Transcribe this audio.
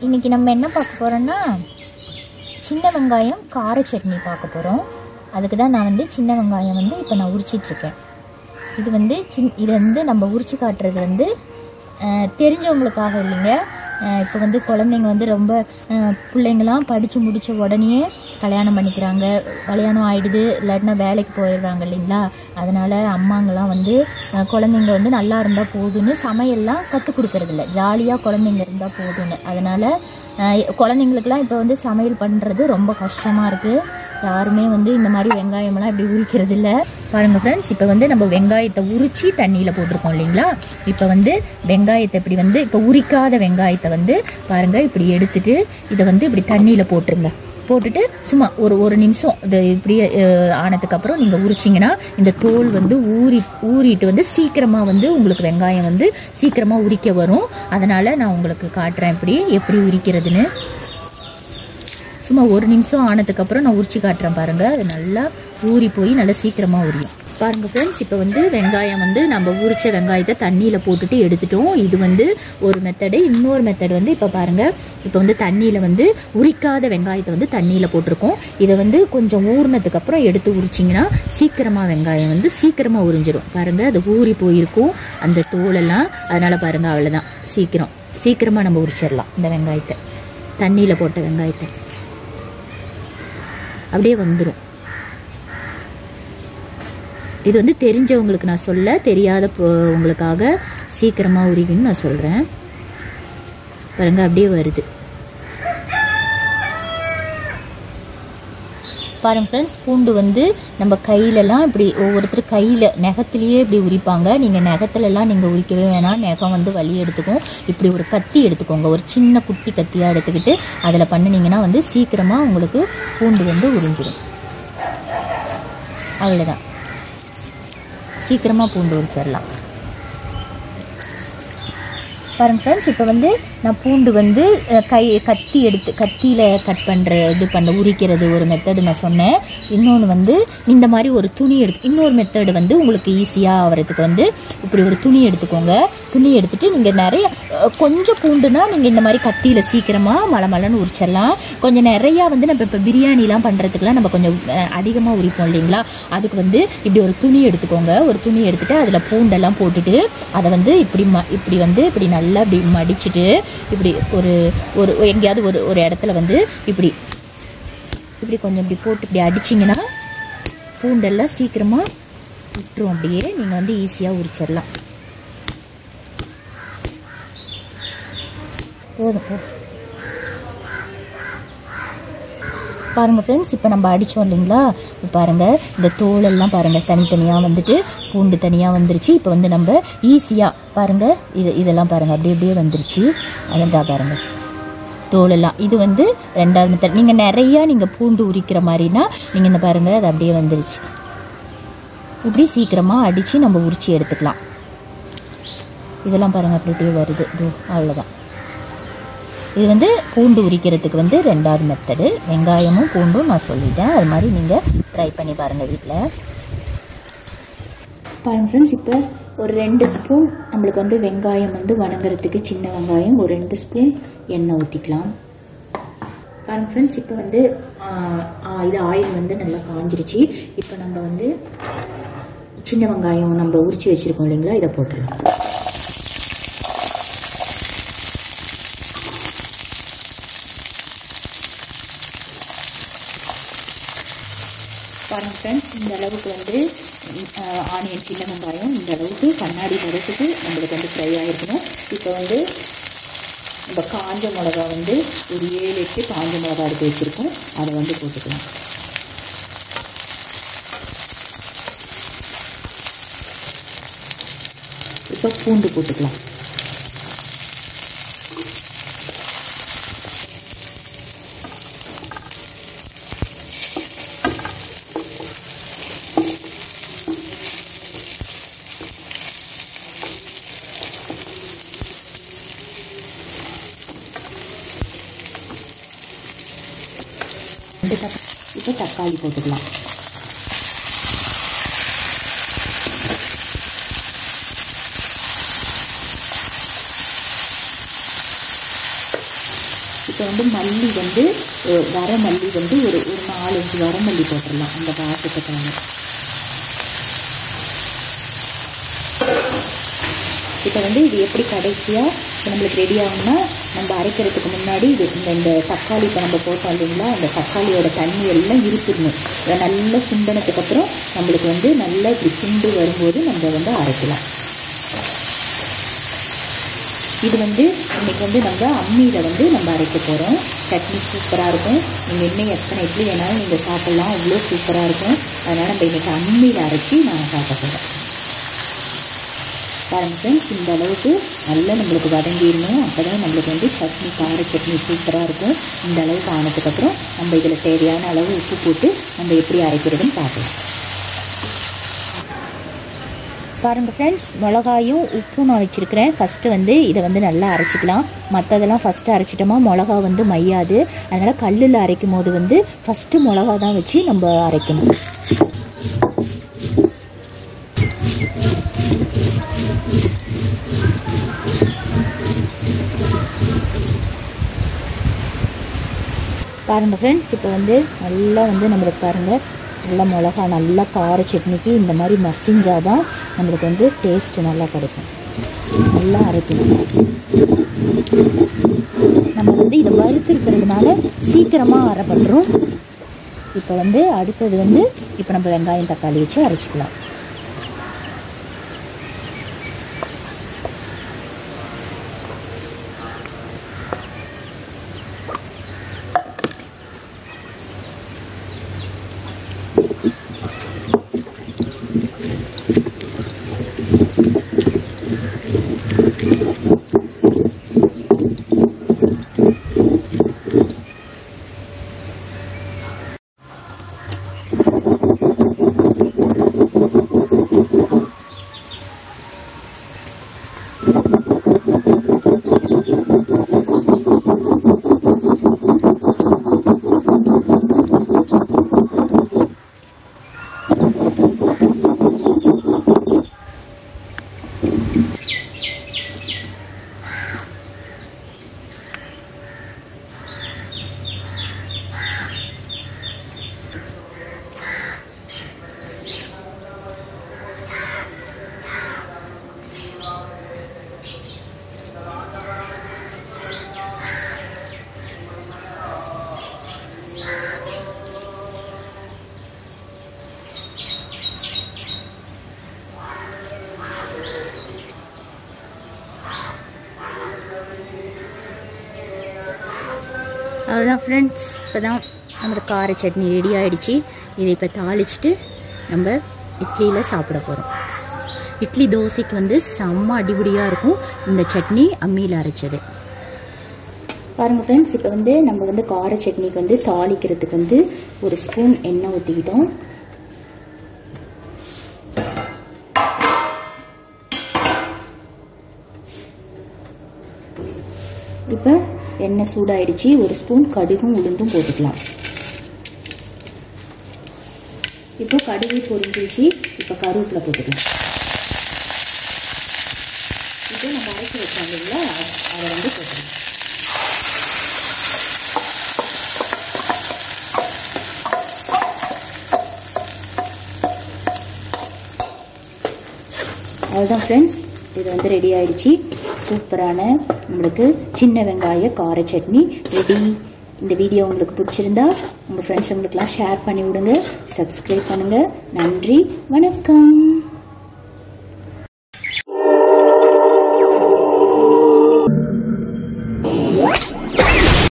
இன்னைக்கு நம்ம என்ன பார்க்க போகிறோன்னா சின்ன வெங்காயம் கார சட்னி பார்க்க போகிறோம் அதுக்கு தான் நான் வந்து சின்ன வெங்காயம் வந்து இப்போ நான் உரிச்சிட்டு இருக்கேன் இது வந்து சின் இது வந்து நம்ம உரிச்சு காட்டுறது வந்து அஹ், தெரிஞ்சவங்களுக்காக இல்லைங்க அஹ், இப்போ வந்து குழந்தைங்க வந்து ரொம்ப அஹ், பிள்ளைங்களாம் படித்து முடித்த உடனேயே கல்யாணம் பண்ணிக்கிறாங்க கல்யாணம் ஆயிடுது இல்லாட்டினா வேலைக்கு போயிடுறாங்க இல்லைங்களா அதனால் அம்மாங்கெல்லாம் வந்து அஹ், குழந்தைங்க வந்து நல்லா இருந்தால் போதும்னு சமையல்லாம் கற்றுக் கொடுக்கறதில்ல ஜாலியாக குழந்தைங்க இருந்தால் போதும்னு அதனால் குழந்தைங்களுக்குலாம் இப்போ வந்து சமையல் பண்ணுறது ரொம்ப கஷ்டமாக இருக்குது யாருமே வந்து இந்த மாதிரி வெங்காயமெல்லாம் இப்படி உரிக்கிறது இல்லை பாருங்கள் ஃப்ரெண்ட்ஸ் இப்போ வந்து நம்ம வெங்காயத்தை உரிச்சு தண்ணியில் போட்டிருக்கோம் இல்லைங்களா இப்போ வந்து வெங்காயத்தை இப்படி வந்து இப்போ உரிக்காத வெங்காயத்தை வந்து பாருங்கள் இப்படி எடுத்துட்டு இதை வந்து இப்படி தண்ணியில் போட்டுருங்க போட்டுட்டு சும்மா ஒரு ஒரு நிமிஷம் இது இப்படி அஹ், ஆனதுக்கப்புறம் நீங்கள் உரிச்சிங்கன்னா இந்த தோல் வந்து ஊறி ஊறிட்டு வந்து சீக்கிரமாக வந்து உங்களுக்கு வெங்காயம் வந்து சீக்கிரமாக உரிக்க வரும் அதனால் நான் உங்களுக்கு காட்டுறேன் இப்படி எப்படி உரிக்கிறதுன்னு சும்மா ஒரு நிமிஷம் ஆனதுக்கப்புறம் நான் உரிச்சு காட்டுறேன் பாருங்க அது நல்லா ஊறி போய் நல்லா சீக்கிரமா உரியும் பாருங்க ஃப்ரெண்ட்ஸ் இப்போ வந்து வெங்காயம் வந்து நம்ம உரிச்ச வெங்காயத்தை தண்ணியில் போட்டுட்டு எடுத்துட்டோம் இது வந்து ஒரு மெத்தடு இன்னொரு மெத்தட் வந்து இப்போ பாருங்க இப்போ வந்து தண்ணியில் வந்து உரிக்காத வெங்காயத்தை வந்து தண்ணியில் போட்டிருக்கோம் இதை வந்து கொஞ்சம் ஊறினதுக்கு அப்புறம் எடுத்து உரிச்சிங்கன்னா சீக்கிரமா வெங்காயம் வந்து சீக்கிரமா உறிஞ்சிரும் பாருங்க அது ஊறி போயிருக்கும் அந்த தோலெல்லாம் அதனால பாருங்க அவ்வளோதான் சீக்கிரம் சீக்கிரமா நம்ம உரிச்சிடலாம் இந்த வெங்காயத்தை தண்ணியில் போட்ட வெங்காயத்தை அப்படியே வந்துடும் இது வந்து தெரிஞ்சவங்களுக்கு நான் சொல்ல தெரியாத பொ- உங்களுக்காக சீக்கிரமாக உருகின்னு நான் சொல்கிறேன் பாருங்க அப்படியே வருது பாருங்க ஃப்ரெண்ட்ஸ் பூண்டு வந்து நம்ம கையிலலாம் இப்படி ஒவ்வொருத்தர் கையில் நெகத்திலேயே இப்படி உரிப்பாங்க நீங்கள் நெகத்துலலாம் நீங்கள் உரிக்கவே வேணாம் நெகம் வந்து வலி எடுத்துக்கும் இப்படி ஒரு கத்தி எடுத்துக்கோங்க ஒரு சின்ன குட்டி கத்தியாக எடுத்துக்கிட்டு அதில் பண்ணினீங்கன்னா வந்து சீக்கிரமாக உங்களுக்கு பூண்டு வந்து உறிஞ்சிடும் அவ்வளோதான் சீக்கிரமாக பூண்டு உரிச்சிடலாம் பாருங்க ஃப்ரெண்ட்ஸ் இப்போ வந்து நான் பூண்டு வந்து அஹ், கை கத்தி எடுத்து கத்தியில் கட் பண்ணுற இது பண்ண உரிக்கிறது ஒரு மெத்தடு நான் சொன்னேன் இன்னொன்று வந்து இந்த மாதிரி ஒரு துணி எடுத்து இன்னொரு மெத்தடு வந்து உங்களுக்கு ஈஸியாக ஆகிறதுக்கு வந்து இப்படி ஒரு துணி எடுத்துக்கோங்க துணி எடுத்துட்டு நீங்கள் நிறைய அஹ், கொஞ்சம் பூண்டுனா நீங்கள் இந்த மாதிரி கத்தியில் சீக்கிரமாக மலை மலைன்னு உரிச்சிடலாம் கொஞ்சம் நிறையா வந்து நம்ம இப்போ பிரியாணிலாம் பண்ணுறதுக்குலாம் நம்ம கொஞ்சம் அதிகமாக உரிப்போம் இல்லைங்களா அதுக்கு வந்து இப்படி ஒரு துணி எடுத்துக்கோங்க ஒரு துணி எடுத்துட்டு அதில் பூண்டெல்லாம் போட்டுட்டு அதை வந்து இப்படி ம இப்படி வந்து இப்படி நல்லா இப்படி மடிச்சிட்டு இப்படி ஒரு ஒரு எங்கேயாவது ஒரு ஒரு இடத்துல வந்து இப்படி இப்படி கொஞ்சம் இப்படி போட்டு இப்படி அடிச்சிங்கன்னா பூண்டெல்லாம் சீக்கிரமாக விட்டுரும் அப்படியே நீங்கள் வந்து ஈஸியாக உரிச்சிடலாம் போதும் போதும் பாருங்கள் ஃப்ரெண்ட்ஸ் இப்போ நம்ம அடித்தோம் இல்லைங்களா இப்போ பாருங்கள் இந்த தோலெல்லாம் பாருங்கள் தனித்தனியாக வந்துட்டு பூண்டு தனியாக வந்துருச்சு இப்போ வந்து நம்ம ஈஸியாக பாருங்கள் இது இதெல்லாம் பாருங்கள் அப்படியே அப்படியே வந்துருச்சு அதான் பாருங்கள் தோலெல்லாம் இது வந்து ரெண்டாவது மெத்தட் நீங்கள் நிறையா நீங்கள் பூண்டு உரிக்கிற மாதிரினா நீங்கள் இந்த பாருங்கள் அது அப்படியே வந்துருச்சு இப்படி சீக்கிரமாக அடித்து நம்ம உரிச்சு எடுத்துக்கலாம் இதெல்லாம் பாருங்கள் அப்படி அப்படியே வருது இதோ அவ்வளோதான் இது வந்து பூண்டு உரிக்கிறதுக்கு வந்து ரெண்டாவது மெத்தடு வெங்காயமும் பூண்டும் நான் சொல்லிட்டேன் அது மாதிரி நீங்கள் ட்ரை பண்ணி பாருங்கள் வீட்டில் பாருங்கள் ஃப்ரெண்ட்ஸ் இப்போ ஒரு ரெண்டு ஸ்பூன் நம்மளுக்கு வந்து வெங்காயம் வந்து வணங்குறதுக்கு சின்ன வெங்காயம் ஒரு ரெண்டு ஸ்பூன் எண்ணெய் ஊற்றிக்கலாம் பாருங்கள் ஃப்ரெண்ட்ஸ் இப்போ வந்து ஆ, ஆ, இது ஆயில் வந்து நல்லா காஞ்சிருச்சு இப்போ நம்ம வந்து சின்ன வெங்காயம் நம்ம உரிச்சு வச்சுருக்கோம் இல்லைங்களா இதை போட்டுடலாம் பாருங்க ஃப்ரெண்ட்ஸ் இந்த அளவுக்கு வந்து ஆனியன் சின்ன வெங்காயம் இந்த அளவுக்கு கண்ணாடி பதத்துக்கு நம்மளுக்கு வந்து ஃப்ரை ஆகிருக்கணும் இப்போ வந்து நம்ம காஞ்ச மிளகா வந்து ஒரு ஏழு எட்டு காஞ்ச மிளகா எடுத்து வச்சுருக்கோம் அதை வந்து போட்டுக்கலாம் இப்போ பூண்டு போட்டுக்கலாம் ரெண்டு தக்கா இப்போ தக்காளி போட்டுக்கலாம் இப்போ வந்து மல்லி வந்து அஹ், வர மல்லி வந்து ஒரு ஒரு நாலஞ்சு வர மல்லி போட்டுடலாம் அந்த வாசத்துக்காக இப்போ வந்து இது எப்படி கடைசியாக இப்போ நம்மளுக்கு ரெடி ஆகும்னா நம்ம அரைக்கிறதுக்கு முன்னாடி இது இந்த இந்த தக்காளி இப்போ நம்ம போட்டோம் இல்லைங்களா அந்த தக்காளியோட தண்ணி எல்லாம் இருப்பிடணும் இதை நல்லா சுண்டனதுக்கு அப்புறம் நம்மளுக்கு வந்து நல்லா இப்படி சுண்டு வரும்போது நம்ம வந்து அரைக்கலாம் இது வந்து இன்னைக்கு வந்து நம்ம அம்மியில் வந்து நம்ம அரைக்க போகிறோம் சட்னி சூப்பராக இருக்கும் நீங்கள் இன்னும் எத்தனை இட்லி வேணாலும் நீங்கள் சாப்பிட்லாம் அவ்வளோ சூப்பராக இருக்கும் அதனால் நம்ம இன்னைக்கு அம்மியில் அரைச்சி நான் சாப்பிட போகிறோம் பாருங்க ஃப்ரெண்ட்ஸ் இந்த அளவுக்கு நல்லா நம்மளுக்கு வதங்கிடணும் அப்போ தான் நம்மளுக்கு வந்து சட்னி கார சட்னி சூப்பராக இருக்கும் இந்த அளவுக்கு ஆனதுக்கப்புறம் நம்ம இதில் தேவையான அளவு உப்பு போட்டு நம்ம எப்படி அரைக்கிறதுன்னு பார்க்கலாம் பாருங்கள் ஃப்ரெண்ட்ஸ் மிளகாயும் உப்பும் நான் வச்சுருக்கிறேன் ஃபஸ்ட்டு வந்து இதை வந்து நல்லா அரைச்சிக்கலாம் மற்றதெல்லாம் ஃபஸ்ட்டு அரைச்சிட்டோமா மிளகா வந்து மையாது அதனால் கல்லில் அரைக்கும் போது வந்து ஃபஸ்ட்டு மிளகா தான் வச்சு நம்ம அரைக்கணும் பாருங்கள் ஃப்ரெண்ட்ஸ் இப்போ வந்து நல்லா வந்து நம்மளுக்கு பாருங்கள் நல்லா மிளகா நல்லா கார சட்னிக்கு இந்த மாதிரி மசிஞ்சால் தான் நம்மளுக்கு வந்து டேஸ்ட்டு நல்லா கிடைக்கும் நல்லா அரைக்கணும் நம்ம வந்து இதை வறுத்துருக்கிறதுனால சீக்கிரமாக அரைப்பட்டுரும் இப்போ வந்து அடுத்தது வந்து இப்போ நம்ம வெங்காயம் தக்காளி வச்சு அரைச்சிக்கலாம் அவ்வளோதான் ஃப்ரெண்ட்ஸ் இப்போ தான் நம்மளுக்கு கார சட்னி ரெடி ஆயிடுச்சு இதை இப்போ தாளிச்சிட்டு நம்ம இட்லியில் சாப்பிட போகிறோம் இட்லி தோசைக்கு வந்து செம்ம அடிபடியாக இருக்கும் இந்த சட்னி அம்மியில் அரைச்சது பாருங்கள் ஃப்ரெண்ட்ஸ் இப்போ வந்து நம்ம வந்து கார சட்னிக்கு வந்து தாளிக்கிறதுக்கு வந்து ஒரு ஸ்பூன் எண்ணெய் ஊற்றிக்கிட்டோம் இப்போ எண்ணெய் சூடாயிடுச்சு ஒரு ஸ்பூன் கடுகும் உளுந்தும் போட்டுக்கலாம் இப்போ கடுகு பொரிஞ்சிச்சு இப்போ கருவேப்பிலை போட்டுக்கலாம் இப்போ நம்ம அரைச்சி வச்சோம் இல்லைங்களா அதை வந்து போட்டுக்கலாம் அவ்வளோதான் ஃப்ரெண்ட்ஸ் இது வந்து ரெடி ஆயிடுச்சு சூப்பரான நம்மளுக்கு சின்ன வெங்காய கார சட்னி ரெடி இந்த வீடியோ உங்களுக்கு பிடிச்சிருந்தா உங்கள் ஃப்ரெண்ட்ஸ் உங்களுக்குலாம் ஷேர் பண்ணி விடுங்க சப்ஸ்கிரைப் பண்ணுங்கள் நன்றி வணக்கம்